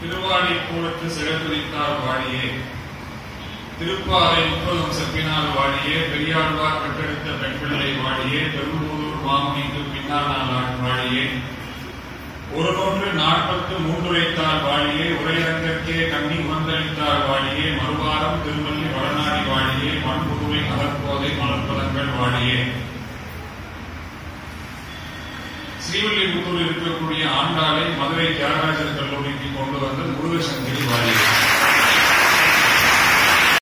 திருவாடி கூடத்து சிறப்பிடித்தார் வாடியே திருப்பாறை முப்பதும் செப்பினால் வாடியே பெரியாழ்வார் பெற்றெடுத்த பெண் பிள்ளை வாடியே பெரும்பூர் மாமுனிக்கு பின்னால் வாடியே ஒரு நூற்று நாற்பத்து மூன்றுரைத்தார் வாழியே உரையரங்கற்கே கண்ணி உணர்ந்தளித்தார் வாழியே மறுவாரம் திருமல்லி வடநாடி வாழியே மண்புதுவை அகற்போதை மலர்பதங்கள் வாழியே ஸ்ரீவில்லிபுத்தூர் இருக்கக்கூடிய ஆண்டாளை மதுரை தியாகராஜர் கல்லூரிக்கு கொண்டு வந்து முருகசங்கரி வாழியே